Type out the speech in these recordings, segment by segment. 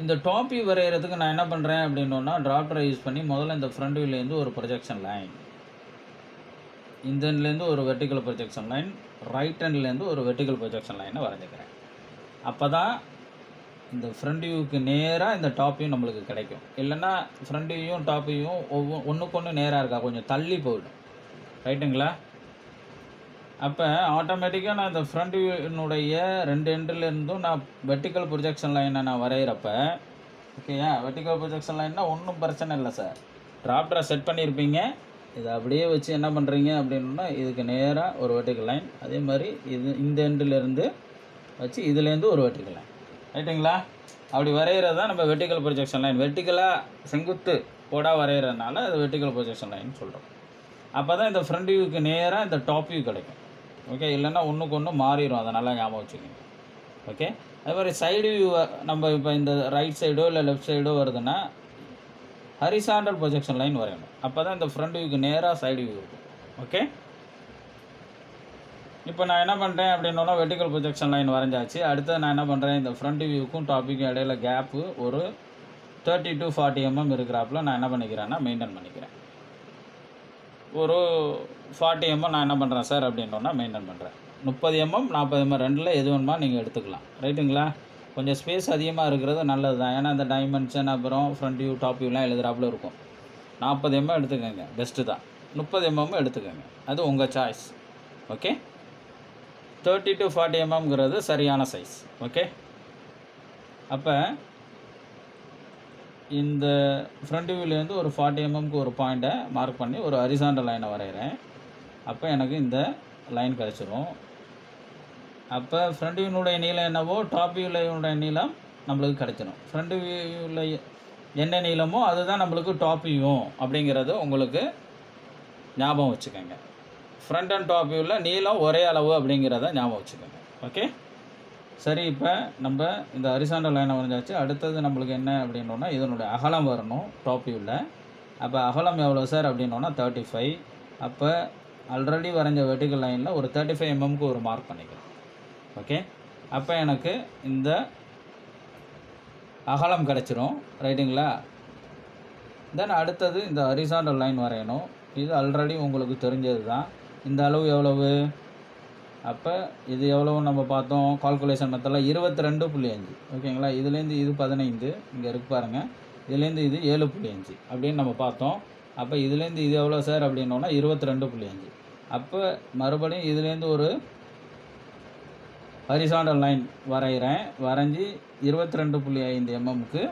இந்த top view வரைகிறதுக்கு நான் என்ன பண்ணுறேன் அப்படின்னோன்னா ட்ராப்டரை யூஸ் பண்ணி முதல்ல இந்த ஃப்ரண்ட் வியூலேருந்து ஒரு ப்ரொஜெக்ஷன் லைன் இந்த எண்ட்லேருந்து ஒரு வெர்டிக்கல் ப்ரொஜெக்ஷன் லைன் ரைட் ஹேண்ட்லேருந்து ஒரு வெர்டிக்கல் ப்ரொஜெக்ஷன் லைனை வரைஞ்சிக்கிறேன் அப்போ தான் இந்த ஃப்ரண்ட் வியூக்கு நேராக இந்த டாப் வியூ நம்மளுக்கு கிடைக்கும் இல்லைன்னா ஃப்ரண்ட் வியூவும் டாப் வியூவும் ஒவ்வொ ஒன்றுக்கு ஒன்று நேராக இருக்கா கொஞ்சம் தள்ளி போயிடும் ரைட்டுங்களா அப்போ ஆட்டோமேட்டிக்காக நான் இந்த ஃப்ரண்ட் வியூனுடைய ரெண்டு எண்டில் இருந்தும் நான் வெர்டிக்கல் ப்ரொஜெக்ஷன் லைனை நான் வரைகிறப்ப ஓகேயா வெர்டிக்கல் ப்ரொஜெக்ஷன் லைன்னா ஒன்றும் பிரச்சனை இல்லை சார் ட்ராப்டரை செட் பண்ணியிருப்பீங்க இதை அப்படியே வச்சு என்ன பண்ணுறீங்க அப்படின்னா இதுக்கு நேராக ஒரு வெர்டிக்கல் லைன் அதே மாதிரி இது இந்த எண்டுலேருந்து வச்சு இதுலேருந்து ஒரு வெர்டிக்கல் லைன் ரைட்டுங்களா அப்படி வரைகிறது தான் நம்ம வெர்டிக்கல் ப்ரொஜெக்ஷன் லைன் வெர்டிக்கலாக செங்குத்து போடாக வரைகிறதுனால அது வெர்டிக்கல் ப்ரொஜெக்ஷன் லைன் சொல்கிறோம் அப்போ தான் இந்த ஃப்ரண்ட் வியூக்கு நேராக இந்த டாப் வியூ கிடைக்கும் ஓகே இல்லைன்னா ஒன்றுக்கு ஒன்று மாறிடும் அதை நல்லா ஞாபகம் வச்சுக்கோங்க ஓகே அதே மாதிரி சைடு வியூ நம்ம இப்போ இந்த ரைட் சைடோ இல்லை லெஃப்ட் சைடோ வருதுன்னா ஹரிசாண்டல் ப்ரொஜெக்ஷன் லைன் வரையணும் அப்போ தான் இந்த ஃப்ரண்ட் வியூக்கு நேராக சைடு வியூ இருக்கும் ஓகே இப்போ நான் என்ன பண்ணுறேன் அப்படின்னா வெர்டிக்கல் ப்ரொஜெக்ஷன் லைன் வரைஞ்சாச்சு அடுத்து நான் என்ன பண்ணுறேன் இந்த ஃப்ரண்ட் வியூக்கும் டாப்பிக்கும் இடையில கேப்பு ஒரு தேர்ட்டி டு ஃபார்ட்டி எம்எம் இருக்கிறாப்புல நான் என்ன பண்ணிக்கிறேன்னா மெயின்டைன் பண்ணிக்கிறேன் ஒரு ஃபார்ட்டி எம்எம் நான் என்ன பண்ணுறேன் சார் அப்படின்னோன்னா மெயின்டைன் பண்ணுறேன் முப்பது எம்எம் நாற்பது எம்எம் ரெண்டில் எது வேணுமா நீங்கள் எடுத்துக்கலாம் ரைட்டுங்களா கொஞ்சம் ஸ்பேஸ் அதிகமாக இருக்கிறது நல்லது தான் ஏன்னா இந்த டைமென்ஷன் அப்புறம் ஃப்ரண்ட் வியூ டாப் வியூலாம் எழுதுறாப்புல இருக்கும் நாற்பது எம்எம் எடுத்துக்கோங்க பெஸ்ட்டு தான் முப்பது எம்எம் எடுத்துக்கோங்க அது உங்கள் choice okay thirty to forty எம்எம்ங்கிறது சரியான சைஸ் ஓகே அப்போ இந்த ஃப்ரண்ட் வியூலேருந்து ஒரு ஃபார்ட்டி எம்எம்க்கு ஒரு பாயிண்ட்டை மார்க் பண்ணி ஒரு ஹரிசாண்டல் லைனை வரைகிறேன் அப்போ எனக்கு இந்த லைன் கிடச்சிரும் அப்போ ஃப்ரண்ட் வியூனுடைய நீளம் என்னவோ டாப் வியூனுடைய நீளம் நம்மளுக்கு கிடச்சிரும் ஃப்ரண்ட் வியூவில் என்ன நீளமோ அதுதான் நம்மளுக்கு டாப் வியூ அப்படிங்கிறது உங்களுக்கு ஞாபகம் வச்சுக்கோங்க ஃப்ரண்ட் அண்ட் டாப் வியூவில் நீளம் ஒரே அளவு அப்படிங்கிறத ஞாபகம் வச்சுக்கோங்க ஓகே சரி இப்போ நம்ம இந்த ஹரிசாண்டல் லைனை வரைஞ்சாச்சு அடுத்தது நம்மளுக்கு என்ன அப்படின்னோன்னா இதனுடைய அகலம் வரணும் டாப் வியூவில் அப்போ அகலம் எவ்வளோ சார் அப்படின்னோன்னா தேர்ட்டி ஃபைவ் அப்போ ஆல்ரெடி வரைஞ்ச வெர்டிக்கல் லைனில் ஒரு தேர்ட்டி ஃபைவ் எம்எம்க்கு ஒரு மார்க் பண்ணிக்கிறேன் ஓகே அப்போ எனக்கு இந்த அகலம் கிடச்சிரும் ரைட்டுங்களா தென் அடுத்தது இந்த ஹரிசாண்டல் லைன் வரையணும் இது ஆல்ரெடி உங்களுக்கு தெரிஞ்சது தான் இந்த அளவு எவ்வளவு அப்போ இது எவ்வளவு நம்ம பார்த்தோம் கால்குலேஷன் மெத்தடில் இருபத்தி ரெண்டு புள்ளி அஞ்சு ஓகேங்களா இதுலேருந்து இது பதினைந்து இங்கே இருக்கு பாருங்கள் இதுலேருந்து இது ஏழு புள்ளி அஞ்சு அப்படின்னு நம்ம பார்த்தோம் அப்போ இதுலேருந்து இது எவ்வளோ சார் அப்படின்னோன்னா இருபத்தி ரெண்டு புள்ளி அஞ்சு அப்போ மறுபடியும் இதுலேருந்து ஒரு ஹரிசாண்டல் லைன் வரைகிறேன் வரைஞ்சி இருபத்தி ரெண்டு புள்ளி ஐந்து எம்எம்க்கு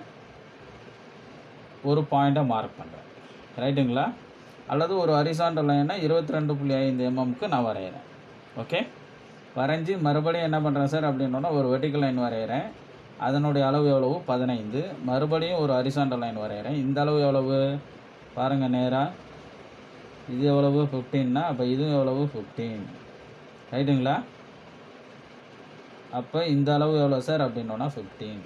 ஒரு பாயிண்ட்டை மார்க் பண்ணுறேன் ரைட்டுங்களா அல்லது ஒரு ஹரிசாண்டல் லைனை இருபத்தி ரெண்டு புள்ளி ஐந்து எம்எம்க்கு நான் வரைகிறேன் ஓகே வரைஞ்சி மறுபடியும் என்ன பண்ணுறேன் சார் அப்படின்னோன்னா ஒரு வெர்டிக்கல் லைன் வரைகிறேன் அதனுடைய அளவு எவ்வளவு பதினைந்து மறுபடியும் ஒரு ஹரிசாண்டல் லைன் வரைகிறேன் இந்த அளவு எவ்வளவு பாருங்கள் நேராக இது எவ்வளவு ஃபிஃப்டீன்னா அப்போ இதுவும் எவ்வளவு ஃபிஃப்டீன் ரைட்டுங்களா அப்போ இந்த அளவு எவ்வளோ சார் அப்படின்னோன்னா ஃபிஃப்டீன்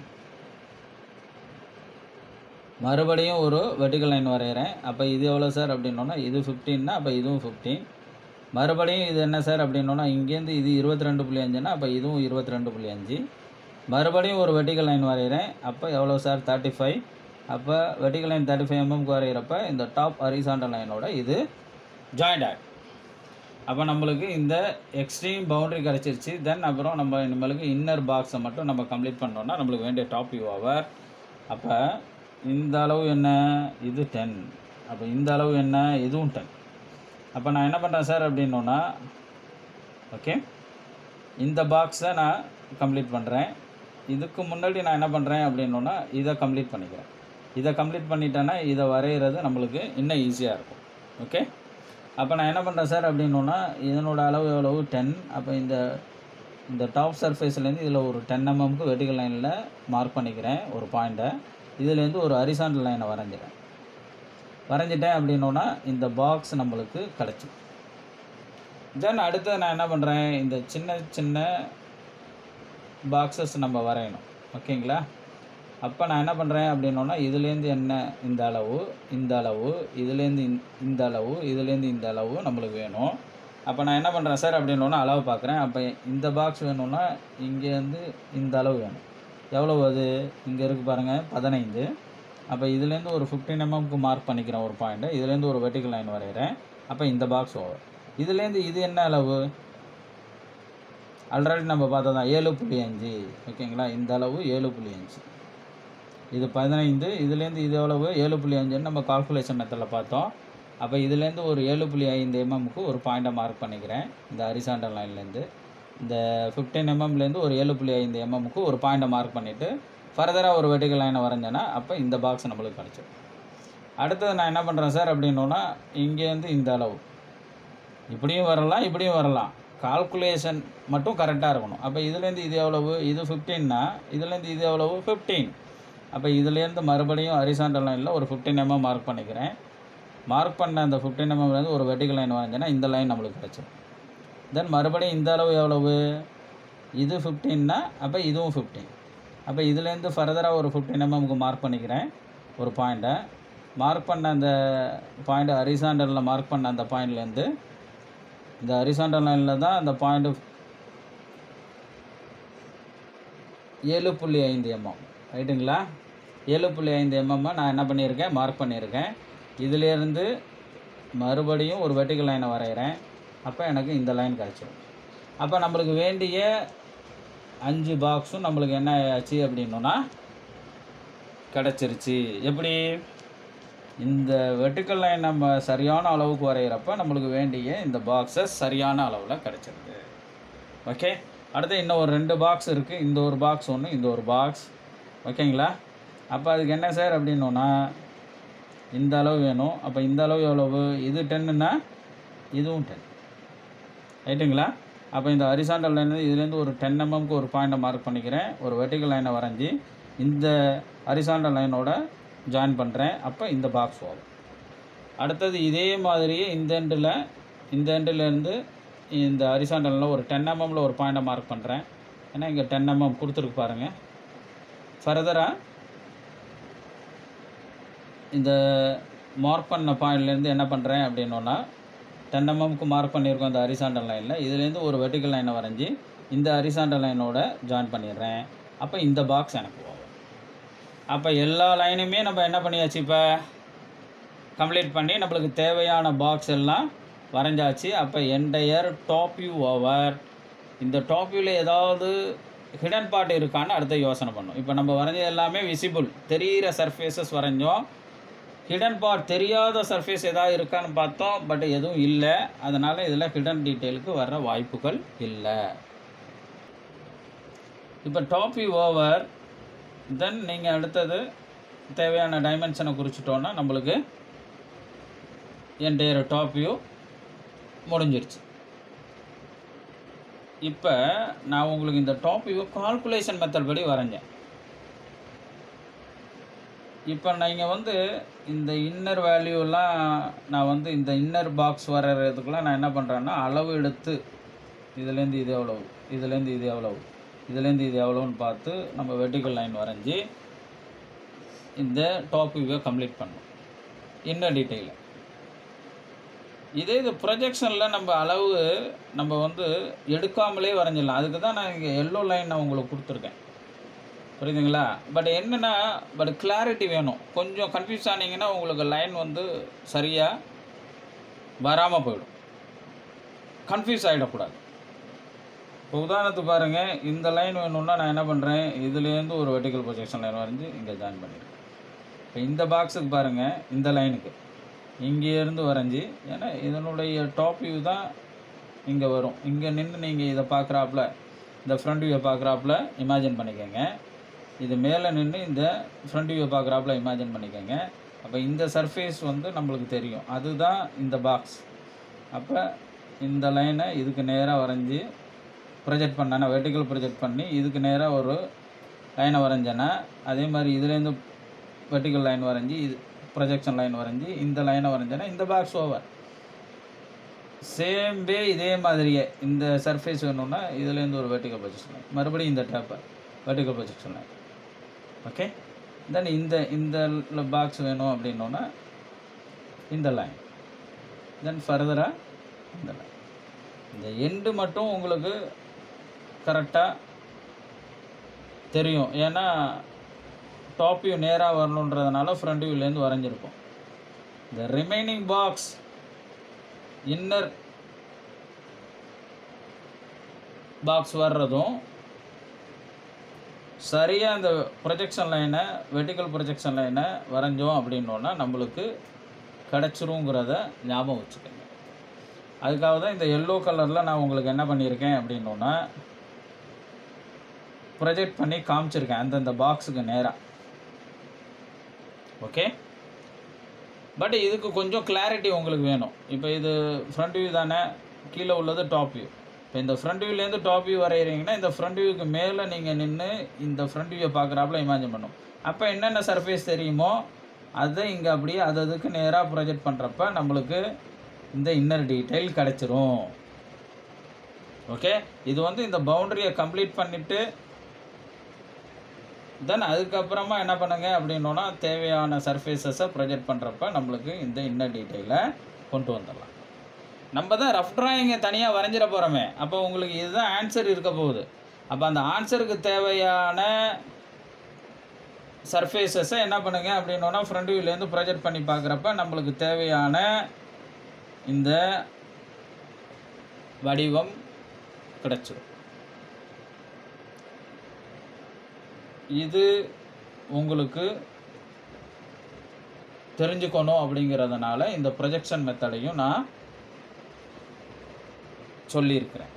மறுபடியும் ஒரு வெர்டிக்கல் லைன் வரைகிறேன் அப்போ இது எவ்வளோ சார் அப்படின்னோன்னா இது ஃபிஃப்டீன்னா அப்போ இதுவும் ஃபிஃப்டீன் மறுபடியும் இது என்ன சார் அப்படின்னோன்னா இங்கேருந்து இது இருபத்தி ரெண்டு புள்ளி அஞ்சுன்னா அப்போ இதுவும் இருபத்தி ரெண்டு புள்ளி அஞ்சு மறுபடியும் ஒரு வெர்டிக்கல் லைன் வரைகிறேன் அப்போ எவ்வளோ சார் தேர்ட்டி ஃபைவ் அப்போ வெர்டிக்கல் லைன் தேர்ட்டி ஃபைவ் எம்எம்க்கு வரைகிறப்ப இந்த டாப் ஹரிசாண்டல் லைனோட இது ஜாயிண்ட் ஆகும் அப்போ நம்மளுக்கு இந்த எக்ஸ்ட்ரீம் பவுண்டரி கிடச்சிருச்சு தென் அப்புறம் நம்ம இனிமேலுக்கு இன்னர் பாக்ஸை மட்டும் நம்ம கம்ப்ளீட் பண்ணோன்னா நம்மளுக்கு வேண்டிய டாப் வியூ அவர் அப்போ இந்த அளவு என்ன இது டென் அப்போ இந்த அளவு என்ன இதுவும் டென் அப்போ நான் என்ன பண்ணுறேன் சார் அப்படின்னோன்னா ஓகே இந்த பாக்ஸை நான் கம்ப்ளீட் பண்ணுறேன் இதுக்கு முன்னாடி நான் என்ன பண்ணுறேன் அப்படின்னோன்னா இதை கம்ப்ளீட் பண்ணிக்கிறேன் இதை கம்ப்ளீட் பண்ணிட்டேன்னா இதை வரைகிறது நம்மளுக்கு இன்னும் ஈஸியாக இருக்கும் ஓகே அப்போ நான் என்ன பண்ணுறேன் சார் அப்படின்னோன்னா இதனோட அளவு எவ்வளவு டென் அப்போ இந்த இந்த டாப் சர்ஃபேஸ்லேருந்து இதில் ஒரு டென் எம்எம்க்கு வெர்டிகல் லைனில் மார்க் பண்ணிக்கிறேன் ஒரு பாயிண்ட்டை இதுலேருந்து ஒரு ஹரிசாண்டல் லைனை வரைஞ்சிறேன் வரைஞ்சிட்டேன் அப்படின்னோன்னா இந்த பாக்ஸ் நம்மளுக்கு கிடச்சிடும் தென் அடுத்து நான் என்ன பண்ணுறேன் இந்த சின்ன சின்ன பாக்ஸஸ் நம்ம வரையணும் ஓகேங்களா அப்போ நான் என்ன பண்ணுறேன் அப்படின்னோன்னா இதுலேருந்து என்ன இந்த அளவு இந்த அளவு இதுலேருந்து இந்த- இந்த அளவு இதுலேருந்து இந்த அளவு நம்மளுக்கு வேணும் அப்போ நான் என்ன பண்ணுறேன் சார் அப்படின்னோன்னா அளவு பார்க்குறேன் அப்போ இந்த பாக்ஸ் வேணும்னா இங்கேருந்து இந்த அளவு வேணும் எவ்வளோ அது இங்கே இருக்குது பாருங்கள் பதினைந்து அப்போ இதுலேருந்து ஒரு ஃபிஃப்டீன் எம்எம்க்கு மார்க் பண்ணிக்கிறேன் ஒரு பாயிண்ட்டு இதுலேருந்து ஒரு வெர்டிக்கல் லைன் வரைகிறேன் அப்போ இந்த பாக்ஸ் ஓவர் இதுலேருந்து இது என்ன அளவு ஆல்ரெடி நம்ம பார்த்தது தான் ஏழு புள்ளி அஞ்சு ஓகேங்களா இந்த அளவு ஏழு புள்ளி அஞ்சு இது பதினைந்து இதுலேருந்து இது எவ்வளவு ஏழு புள்ளி அஞ்சுன்னு நம்ம கால்குலேஷன் மெத்தடில் பார்த்தோம் அப்போ இதுலேருந்து ஒரு ஏழு புள்ளி ஐந்து எம்எம்க்கு ஒரு பாயிண்ட்டை மார்க் பண்ணிக்கிறேன் இந்த ஹரிசாண்டல் லைன்லேருந்து இந்த ஃபிஃப்டீன் எம்எம்லேருந்து ஒரு ஏழு புள்ளி ஐந்து எம்எம்க்கு ஒரு பாயிண்ட்டை மார்க் பண்ணிவிட்டு ஃபர்தராக ஒரு வெர்டிக்கல் லைனை வரைஞ்சேன்னா அப்போ இந்த பாக்ஸ் நம்மளுக்கு கிடச்சிடும் அடுத்தது நான் என்ன பண்ணுறேன் சார் அப்படின்னோன்னா இங்கேருந்து இந்த அளவு இப்படியும் வரலாம் இப்படியும் வரலாம் கால்குலேஷன் மட்டும் கரெக்டாக இருக்கணும் அப்போ இதுலேருந்து இது எவ்வளவு இது ஃபிஃப்டீன்னா இதுலேருந்து இது எவ்வளவு ஃபிஃப்டீன் அப்போ இதுலேருந்து மறுபடியும் ஹரிசாண்டல் லைனில் ஒரு ஃபிஃப்டீன் எம்எம் மார்க் பண்ணிக்கிறேன் மார்க் பண்ண அந்த ஃபிஃப்டீன் எம்எம்லேருந்து ஒரு வெர்டிக்கல் லைன் வரைஞ்சேன்னா இந்த லைன் நம்மளுக்கு கிடச்சிடும் தென் மறுபடியும் இந்த அளவு எவ்வளவு இது ஃபிஃப்டீன்னா அப்போ இதுவும் ஃபிஃப்டீன் அப்போ இதுலேருந்து ஃபர்தராக ஒரு ஃபிஃப்டீன் எம்எம்க்கு மார்க் பண்ணிக்கிறேன் ஒரு பாயிண்ட்டை மார்க் பண்ண அந்த பாயிண்ட் ஹரிசாண்டலில் மார்க் பண்ண அந்த பாயிண்ட்லேருந்து இந்த ஹரிசாண்டல் லைனில் தான் அந்த பாயிண்ட் ஏழு புள்ளி ஐந்து எம்எம் ரைட்டுங்களா ஏழு புள்ளி ஐந்து எம்எம்மை நான் என்ன பண்ணியிருக்கேன் மார்க் பண்ணியிருக்கேன் இதிலேருந்து மறுபடியும் ஒரு வெர்டிக்கல் லைனை வரைகிறேன் அப்போ எனக்கு இந்த லைன் கிடச்சிடும் அப்போ நம்மளுக்கு வேண்டிய அஞ்சு பாக்ஸும் நம்மளுக்கு என்ன ஆச்சு அப்படின்னோன்னா கிடச்சிருச்சு எப்படி இந்த வெர்டிக்கல் லைன் நம்ம சரியான அளவுக்கு வரைகிறப்ப நம்மளுக்கு வேண்டிய இந்த பாக்ஸஸ் சரியான அளவில் கிடச்சிருது ஓகே அடுத்து இன்னும் ஒரு ரெண்டு பாக்ஸ் இருக்குது இந்த ஒரு பாக்ஸ் ஒன்று இந்த ஒரு பாக்ஸ் ஓகேங்களா அப்போ அதுக்கு என்ன சார் அப்படின்னோன்னா இந்த அளவு வேணும் அப்போ இந்த அளவு எவ்வளவு இது டென்னுன்னா இதுவும் டென் ரைட்டுங்களா அப்போ இந்த ஹரிசாண்டல் லைன் இதுலேருந்து ஒரு டென் எம்எம்க்கு ஒரு பாயிண்ட்டை மார்க் பண்ணிக்கிறேன் ஒரு வெர்டிக்கல் லைனை வரைஞ்சி இந்த ஹரிசாண்டல் லைனோட ஜாயின் பண்ணுறேன் அப்போ இந்த பாக்ஸ் வரும் அடுத்தது இதே மாதிரியே இந்த எண்டில் இந்த எண்டுலேருந்து இந்த ஹரிசாண்டலில் ஒரு டென் எம்எம்ல ஒரு பாயிண்ட்டை மார்க் பண்ணுறேன் ஏன்னா இங்கே டென் எம்எம் கொடுத்துருக்கு பாருங்கள் ஃபர்தராக இந்த மார்க் பண்ண பாயிண்ட்லேருந்து என்ன பண்ணுறேன் அப்படின்னோன்னா டென் எம்எம்க்கு மார்க் பண்ணியிருக்கோம் இந்த ஹரிசாண்டல் லைனில் இதுலேருந்து ஒரு வெர்டிக்கல் லைனை வரைஞ்சி இந்த ஹரிசாண்டல் லைனோட ஜாயின் பண்ணிடுறேன் அப்போ இந்த பாக்ஸ் எனக்கு வரும் அப்போ எல்லா லைனுமே நம்ம என்ன பண்ணியாச்சு இப்போ கம்ப்ளீட் பண்ணி நம்மளுக்கு தேவையான பாக்ஸ் எல்லாம் வரைஞ்சாச்சு அப்போ என்டையர் டாப் வியூ ஓவர் இந்த டாப் வியூவில் ஏதாவது ஹிடன் பார்ட் இருக்கான்னு அடுத்த யோசனை பண்ணோம் இப்போ நம்ம வரைஞ்சது எல்லாமே விசிபிள் தெரிகிற சர்ஃபேசஸ் வரைஞ்சோம் ஹிடன் பார்ட் தெரியாத சர்ஃபேஸ் ஏதாவது இருக்கான்னு பார்த்தோம் பட் எதுவும் இல்லை அதனால் இதில் ஹிடன் டீட்டெயிலுக்கு வர்ற வாய்ப்புகள் இல்லை இப்போ டாப் வியூ ஓவர் தென் நீங்கள் அடுத்தது தேவையான டைமென்ஷனை குறிச்சிட்டோன்னா நம்மளுக்கு என்டையர் டாப் வியூ முடிஞ்சிருச்சு இப்போ நான் உங்களுக்கு இந்த டாப் வியூ கால்குலேஷன் மெத்தட் படி வரைஞ்சேன் இப்போ நீங்கள் வந்து இந்த இன்னர் வேல்யூலாம் நான் வந்து இந்த இன்னர் பாக்ஸ் வர்றதுக்குலாம் நான் என்ன பண்ணுறேன்னா அளவு எடுத்து இதுலேருந்து இது எவ்வளவு இதுலேருந்து இது எவ்வளவு இதுலேருந்து இது எவ்வளோன்னு பார்த்து நம்ம வெர்டிக்கல் லைன் வரைஞ்சி இந்த டாப் வியூவை கம்ப்ளீட் பண்ணோம் இன்னர் டீட்டெயிலில் இதே இது ப்ரொஜெக்ஷனில் நம்ம அளவு நம்ம வந்து எடுக்காமலே வரைஞ்சிடலாம் அதுக்கு தான் நான் இங்கே எல்லோ லைன் நான் உங்களுக்கு கொடுத்துருக்கேன் புரியுதுங்களா பட் என்னென்னா பட் கிளாரிட்டி வேணும் கொஞ்சம் கன்ஃபியூஸ் ஆனீங்கன்னா உங்களுக்கு லைன் வந்து சரியாக வராமல் போயிடும் கன்ஃபியூஸ் ஆகிடக்கூடாது இப்போ உதாரணத்துக்கு பாருங்கள் இந்த லைன் வேணும்னா நான் என்ன பண்ணுறேன் இதுலேருந்து ஒரு வெர்டிக்கல் ப்ரொஜெக்ஷன் லைன் வரைஞ்சி இங்கே ஜாயின் பண்ணிடுறேன் இப்போ இந்த பாக்ஸுக்கு பாருங்கள் இந்த லைனுக்கு இங்கேருந்து வரைஞ்சி ஏன்னா இதனுடைய டாப் வியூ தான் இங்கே வரும் இங்கே நின்று நீங்கள் இதை பார்க்குறாப்புல இந்த ஃப்ரண்ட் வியூவை பார்க்குறாப்புல இமேஜின் பண்ணிக்கோங்க இது மேலே நின்று இந்த ஃப்ரண்ட் வியூவை பார்க்குறாப்புல இமேஜின் பண்ணிக்கோங்க அப்போ இந்த சர்ஃபேஸ் வந்து நம்மளுக்கு தெரியும் அதுதான் இந்த பாக்ஸ் அப்போ இந்த லைனை இதுக்கு நேராக வரைஞ்சி ப்ரொஜெக்ட் பண்ணேன்னா வெர்டிக்கல் ப்ரொஜெக்ட் பண்ணி இதுக்கு நேராக ஒரு லைனை வரைஞ்சேன்னா அதே மாதிரி இதுலேருந்து வெர்டிக்கல் லைன் வரைஞ்சி இது ப்ரொஜெக்ஷன் லைன் வரைஞ்சி இந்த லைனை வரைஞ்சேன்னா இந்த பாக்ஸ் ஓவர் சேம் வே இதே மாதிரியே இந்த சர்ஃபேஸ் வேணும்னா இதுலேருந்து ஒரு வெர்டிக்கல் ப்ரொஜெக்ஷன் லைன் மறுபடியும் இந்த taper vertical projection line okay then இந்த இந்த பாக்ஸ் வேணும் அப்படின்னோன்னா இந்த லைன் தென் ஃபர்தராக இந்த லைன் இந்த எண்டு மட்டும் உங்களுக்கு கரெக்டாக தெரியும் ஏன்னா டாப் வியூ நேராக வரணுன்றதுனால ஃப்ரண்ட் வியூலேருந்து வரைஞ்சிருக்கோம் இந்த ரிமைனிங் பாக்ஸ் இன்னர் பாக்ஸ் வர்றதும் சரியாக அந்த ப்ரொஜெக்ஷன் லைனை வெர்டிக்கல் ப்ரொஜெக்ஷன் லைனை வரைஞ்சோம் அப்படின்னோன்னா நம்மளுக்கு கிடச்சிருங்கிறத ஞாபகம் வச்சுக்கோங்க அதுக்காக தான் இந்த எல்லோ கலரில் நான் உங்களுக்கு என்ன பண்ணியிருக்கேன் அப்படின்னோன்னா ப்ரொஜெக்ட் பண்ணி காமிச்சிருக்கேன் அந்தந்த பாக்ஸுக்கு நேராக ஓகே பட் இதுக்கு கொஞ்சம் கிளாரிட்டி உங்களுக்கு வேணும் இப்போ இது ஃப்ரண்ட் வியூ தானே கீழே உள்ளது டாப் வியூ இப்போ இந்த ஃப்ரண்ட் வியூலேருந்து டாப் வியூ வரைகிறீங்கன்னா இந்த ஃப்ரண்ட் வியூக்கு மேலே நீங்கள் நின்று இந்த ஃப்ரண்ட் வியூவை பார்க்குறாப்புல இமேஜின் பண்ணும் அப்போ என்னென்ன சர்ஃபேஸ் தெரியுமோ அதை இங்கே அப்படியே அது அதுக்கு நேராக ப்ரொஜெக்ட் பண்ணுறப்ப நம்மளுக்கு இந்த இன்னர் டீட்டெயில் கிடச்சிரும் ஓகே இது வந்து இந்த பவுண்டரியை கம்ப்ளீட் பண்ணிவிட்டு தென் அதுக்கப்புறமா என்ன பண்ணுங்க அப்படின்னோன்னா தேவையான சர்ஃபேஸஸை ப்ரொஜெக்ட் பண்ணுறப்ப நம்மளுக்கு இந்த இன்னர் டீட்டெயிலை கொண்டு வந்துடலாம் நம்ம தான் ரஃப் டிராயிங்கை தனியாக வரைஞ்சிட போகிறோமே அப்போ உங்களுக்கு இதுதான் ஆன்சர் இருக்க போகுது அப்போ அந்த ஆன்சருக்கு தேவையான சர்ஃபேஸஸை என்ன பண்ணுங்க அப்படின்னோன்னா ஃப்ரண்ட் வியூலேருந்து ப்ரொஜெக்ட் பண்ணி பார்க்குறப்ப நம்மளுக்கு தேவையான இந்த வடிவம் கிடைச்சிடும் இது உங்களுக்கு தெரிஞ்சுக்கணும் அப்படிங்கிறதுனால இந்த ப்ரொஜெக்ஷன் மெத்தடையும் நான் சொல்லியிருக்கிறேன்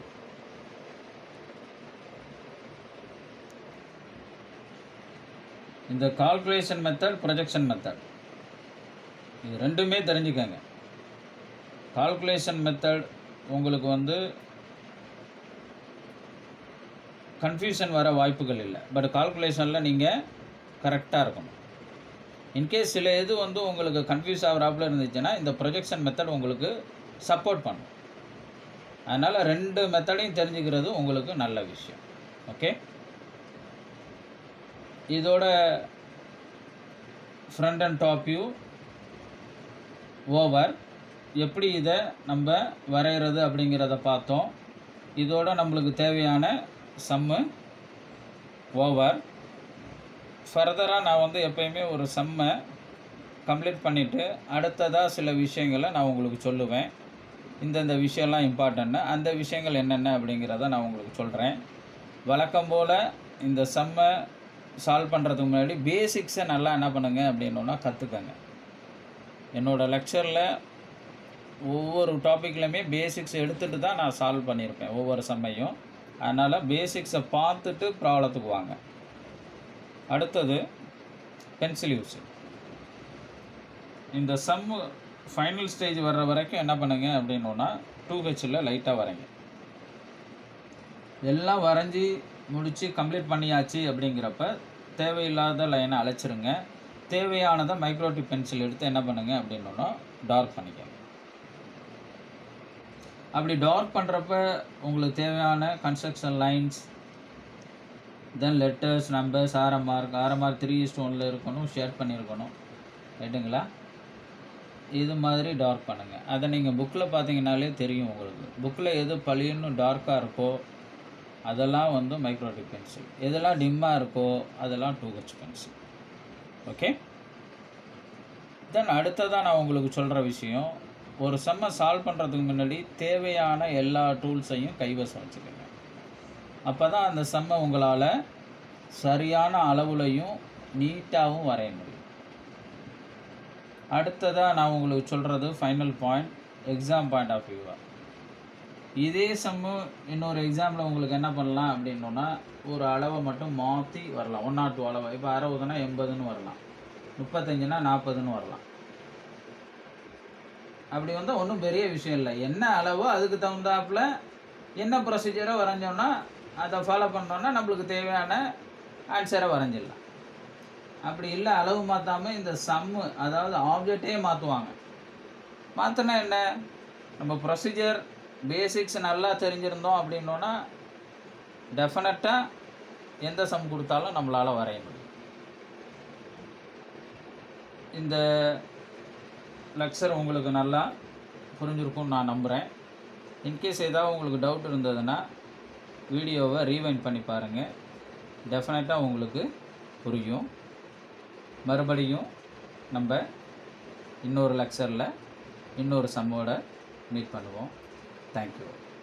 இந்த கால்குலேஷன் மெத்தட் ப்ரொஜெக்ஷன் மெத்தட் இது ரெண்டுமே தெரிஞ்சுக்கங்க கால்குலேஷன் மெத்தட் உங்களுக்கு வந்து கன்ஃபியூஷன் வர வாய்ப்புகள் இல்லை பட் கால்குலேஷனில் நீங்கள் கரெக்டாக இருக்கணும் இன்கேஸ் சில இது வந்து உங்களுக்கு கன்ஃபியூஸ் ஆகிறாப்புல இருந்துச்சுன்னா இந்த ப்ரொஜெக்ஷன் மெத்தட் உங்களுக்கு சப்போர்ட் பண்ணும் அதனால் ரெண்டு மெத்தடையும் தெரிஞ்சுக்கிறது உங்களுக்கு நல்ல விஷயம் ஓகே இதோட front and top view over எப்படி இதை நம்ம வரைகிறது அப்படிங்கிறத பார்த்தோம் இதோட நம்மளுக்கு தேவையான சம்மு ஓவர் ஃபர்தராக நான் வந்து எப்பயுமே ஒரு சம்மை கம்ப்ளீட் பண்ணிவிட்டு அடுத்ததாக சில விஷயங்களை நான் உங்களுக்கு சொல்லுவேன் இந்தந்த விஷயம்லாம் இம்பார்ட்டன்ட்டு அந்த விஷயங்கள் என்னென்ன அப்படிங்கிறத நான் உங்களுக்கு சொல்கிறேன் வழக்கம் போல் இந்த சம்மை சால்வ் பண்ணுறதுக்கு முன்னாடி பேசிக்ஸை நல்லா என்ன பண்ணுங்க அப்படின்னோன்னா கற்றுக்கங்க என்னோடய லெக்சரில் ஒவ்வொரு டாப்பிக்லையுமே பேசிக்ஸ் எடுத்துகிட்டு தான் நான் சால்வ் பண்ணியிருப்பேன் ஒவ்வொரு சம்மையும் அதனால் பேசிக்ஸை பார்த்துட்டு ப்ராப்ளத்துக்கு வாங்க அடுத்தது பென்சில் யூஸ் இந்த சம்மு ஃபைனல் ஸ்டேஜ் வர்ற வரைக்கும் என்ன பண்ணுங்க அப்படின்னோன்னா டூ ஹெச்சில் லைட்டாக வரைங்க எல்லாம் வரைஞ்சி முடித்து கம்ப்ளீட் பண்ணியாச்சு அப்படிங்கிறப்ப தேவையில்லாத லைனை அழைச்சிருங்க தேவையானதை மைக்ரோடிப் பென்சில் எடுத்து என்ன பண்ணுங்க அப்படின்னோன்னா டார்க் பண்ணிக்கங்க அப்படி டார்க் பண்ணுறப்ப உங்களுக்கு தேவையான construction lines then letters numbers RMR RMR three ஸ்டோனில் இருக்கணும் ஷேர் பண்ணியிருக்கணும் ரைட்டுங்களா இது மாதிரி டார்க் பண்ணுங்கள் அதை நீங்கள் புக்கில் பார்த்தீங்கனாலே தெரியும் உங்களுக்கு புக்கில் எது பளின்னு டார்க்காக இருக்கோ அதெல்லாம் வந்து மைக்ரோடிப் பென்சில் எதெல்லாம் டிம்மாக இருக்கோ அதெல்லாம் two H pencil okay then அடுத்ததாக நான் உங்களுக்கு சொல்கிற விஷயம் ஒரு செம்மை சால்வ் பண்ணுறதுக்கு முன்னாடி தேவையான எல்லா டூல்ஸையும் கைவசம் வச்சுக்கோங்க அப்போ தான் அந்த செம்மை உங்களால் சரியான அளவுலையும் நீட்டாகவும் வரைய முடியும் அடுத்ததாக நான் உங்களுக்கு சொல்கிறது final point exam point of வியூவாக இதே சம்மு இன்னொரு எக்ஸாமில் உங்களுக்கு என்ன பண்ணலாம் அப்படின்னோன்னா ஒரு அளவை மட்டும் மாற்றி வரலாம் ஒன் நாட் டூ அளவை இப்போ அறுபதுனா எண்பதுன்னு வரலாம் முப்பத்தஞ்சுனா நாற்பதுன்னு வரலாம் அப்படி வந்தால் ஒன்றும் பெரிய விஷயம் இல்லை என்ன அளவோ அதுக்கு தகுந்தாப்புல என்ன ப்ரொசீஜரோ வரைஞ்சோன்னா அதை ஃபாலோ பண்ணோன்னா நம்மளுக்கு தேவையான ஆன்சரை வரைஞ்சிடலாம் அப்படி இல்லை அளவு மாற்றாமல் இந்த சம்மு அதாவது ஆப்ஜெக்டே மாற்றுவாங்க மாற்றினா என்ன நம்ம ப்ரொசீஜர் பேசிக்ஸ் நல்லா தெரிஞ்சிருந்தோம் அப்படின்னோன்னா டெஃபினட்டாக எந்த சம் கொடுத்தாலும் நம்மளால் வரைய முடியும் இந்த லெக்சர் உங்களுக்கு நல்லா புரிஞ்சிருக்கும்னு நான் நம்புகிறேன் இன்கேஸ் ஏதாவது உங்களுக்கு டவுட் இருந்ததுன்னா வீடியோவை ரீவைண்ட் பண்ணி பாருங்கள் டெஃபினட்டாக உங்களுக்கு புரியும் மறுபடியும் நம்ம இன்னொரு லெக்சரில் இன்னொரு சம்மோட மீட் பண்ணுவோம் தேங்க்யூ